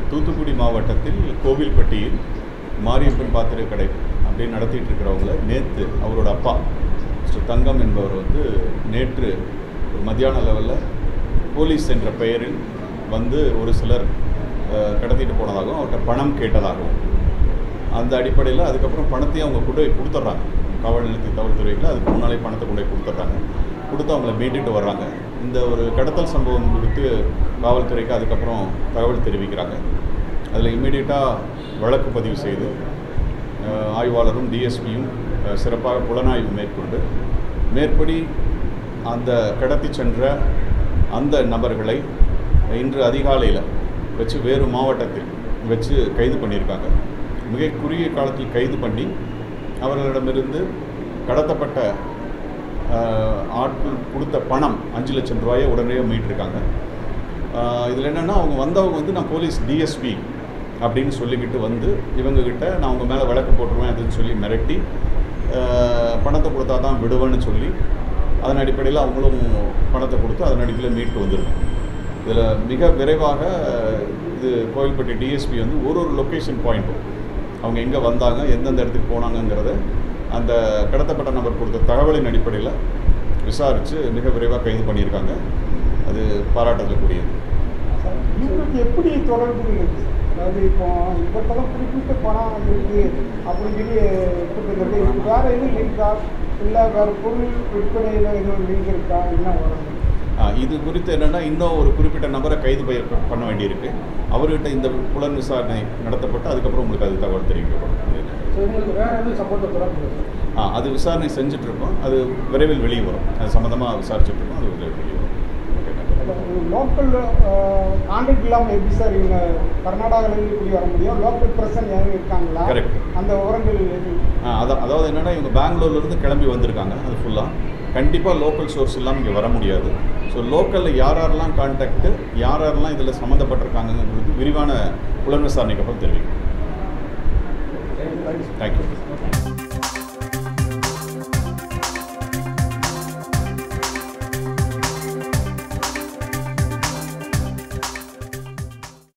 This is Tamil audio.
தூத்துக்குடி மாவட்டத்தில் கோவில்பட்டியில் மாரியப்பன் பாத்திர கடை அப்படின்னு நடத்திட்டு இருக்கிறவங்கள நேற்று அவரோட அப்பா மிஸ்டர் தங்கம் என்பவர் வந்து நேற்று ஒரு மத்தியான லெவலில் போலீஸ் என்ற பெயரில் வந்து ஒரு சிலர் அஹ், கடத்திட்டு போனதாகவும் அவர்கிட்ட பணம் கேட்டதாகவும் அந்த அடிப்படையில் அதுக்கப்புறம் பணத்தையும் அவங்க கொண்டு போய் கொடுத்துட்றாங்க காவல் நிலையத்து காவல்துறையில் அதுக்கு முன்னாலே பணத்தை கொண்டு போய் கொடுத்துட்றாங்க கொடுத்து அவங்கள மீட்டுட்டு வர்றாங்க இந்த ஒரு கடத்தல் சம்பவம் குறித்து காவல்துறைக்கு அதுக்கப்புறம் தகவல் தெரிவிக்கிறாங்க அதில் இம்மீடியட்டாக வழக்கு பதிவு செய்து அஹ், ஆய்வாளரும் டிஎஸ்பியும் சிறப்பாக புலனாய்வு மேற்கொண்டு மேற்படி அந்த கடத்தி சென்ற அந்த நபர்களை இன்று அதிகாலையில் வச்சு வேறு மாவட்டத்தில் வச்சு கைது பண்ணியிருக்காங்க மிக குறுகிய காலத்தில் கைது பண்ணி அவர்களிடமிருந்து கடத்தப்பட்ட ஆஹ், ஆட்கள் கொடுத்த பணம் அஞ்சு லட்சம் ரூபாயை உடனே மீட்டிருக்காங்க இதில் என்னென்னா அவங்க வந்தவங்க வந்து நான் போலீஸ் டிஎஸ்பி அப்படின்னு சொல்லிக்கிட்டு வந்து இவங்கக்கிட்ட நான் உங்கள் மேலே வழக்கு போட்டுருவேன் அதுன்னு சொல்லி மிரட்டி ஆஹ், பணத்தை கொடுத்தா தான் விடுவேன்னு சொல்லி அதன் அடிப்படையில் அவங்களும் பணத்தை கொடுத்து அதன் அடிப்படையில் மீட்டு வந்திருக்கும் இதில் மிக விரைவாக இது கோவில்பட்டி டிஎஸ்பி வந்து ஒரு ஒரு லொக்கேஷன் பாயிண்ட்டும் அவங்க எங்கே வந்தாங்க எந்தெந்த இடத்துக்கு போனாங்கங்கிறத அந்த கடத்தப்பட்ட நபர் கொடுத்த தகவலின் அடிப்படையில் விசாரித்து மிக விரைவாக கைது பண்ணியிருக்காங்க அது பாராட்டத்துக்குரியது சார், இவங்களுக்கு எப்படி தொடர்புகள் இருக்கு சார்? அதாவது இப்போ இவர்த்தெல்லாம் குறிப்பிட்ட பணம் இருக்கு அப்படின்னு சொல்லி கொடுத்துருக்கு இதுக்கு வேற எதுவும் லிங்கா இல்லை வேற பொருள் விற்பனையில் எதுவும் லிங்க் இருக்கா என்ன வரும் ஆ, இது குறித்து என்னென்னா இன்னும் ஒரு குறிப்பிட்ட நபரை கைது பய பண்ண வேண்டியிருக்கு அவர்கிட்ட இந்த புலன் விசாரணை நடத்தப்பட்டு அதுக்கப்புறம் உங்களுக்கு அது தகவல் தெரிவிக்கப்படும் ஸோ உங்களுக்கு வேற எதுவும் சம்பந்த தொடர்பு ஆ, அது விசாரணை செஞ்சுட்டு இருக்கோம் அது விரைவில் வெளியே வரும் அது சம்மந்தமாக விசாரிச்சுட்டு இருக்கோம் அது விரைவில் வெளியே வரும் ஓகே லோக்கல் கான்டாக்ட் இல்லாமல் எப்படி சார் இவங்க கர்நாடகாவிலேருந்து இப்படி வர முடியும் லோக்கல் பர்சன் யாரும் இருக்காங்களா Correct. அந்த விவரங்கள் எது ஆ, அதான் அதாவது என்னென்னா இவங்க பெங்களூர்லேருந்து கிளம்பி வந்திருக்காங்க அது ஃபுல்லாக கண்டிப்பாக லோக்கல் சோர்ஸ் இல்லாமல் இங்கே வர முடியாது ஸோ லோக்கலில் யார் யாரெல்லாம் கான்டாக்ட்டு யார் யாரெல்லாம் இதில் சம்மந்தப்பட்டிருக்காங்கங்கிறது விரிவான புலன் விசாரணைக்கு அப்புறம் தெரிவிக்கும் தேங்க்யூ